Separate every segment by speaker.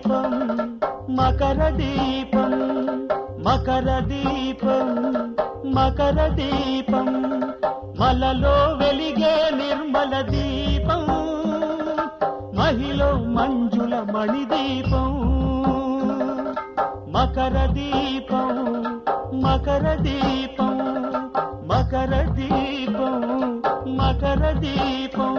Speaker 1: దీపం మకర దీపం మకర దీపం మకర దీపం మలలో వెలిగే నిర్మల దీపం మహిళ మంజుల మణి దీపం మకర దీపం మకర దీపం మకర దీపం మకర దీపం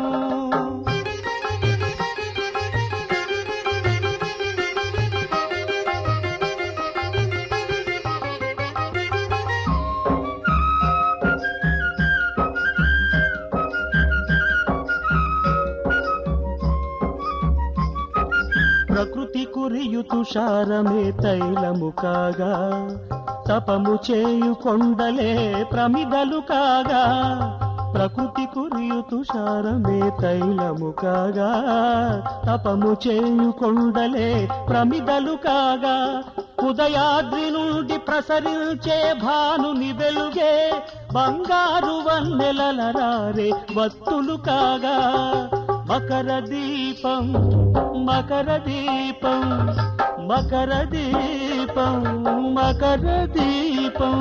Speaker 1: ప్రకృతి కురియు తుషారమే తైలము కాగా తపము చేయు కొండలే ప్రమిదలు కాగా ప్రకృతి కురియు తుషారమే తైలము కాగా తపము చేయు కొండలే ప్రమిదలు కాగా ఉదయాద్రి నుండి ప్రసరించే భానుని వెలుగే బంగారు వన్నెలల రారే వత్తులు కాగా మకర దీపం మకర దీపం మకర దీపం మకర దీపం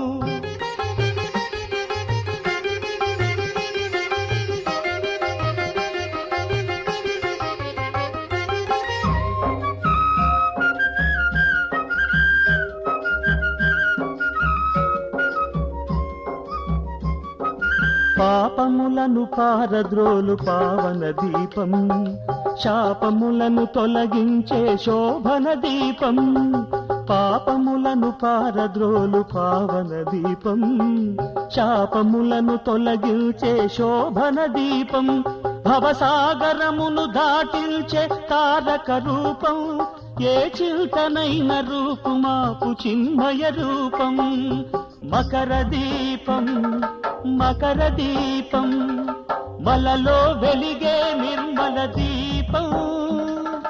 Speaker 1: పాపములను పారద్రోలు పావన దీపం శాపములను తొలగించే శోభన దీపం పాపములను పారద్రోలు పావన దీపం శాపములను తొలగించే శోభన దీపం భవసాగరమును దాటించే తారక రూపం ఏ చింతనైన రూపుమాపు చిన్మయ రూపం మకర దీపం మకర దీపం మలలో వెలిగే నిర్మల దీపం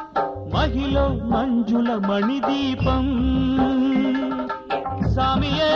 Speaker 1: మహిళ మంజుల మణి దీపం సామియే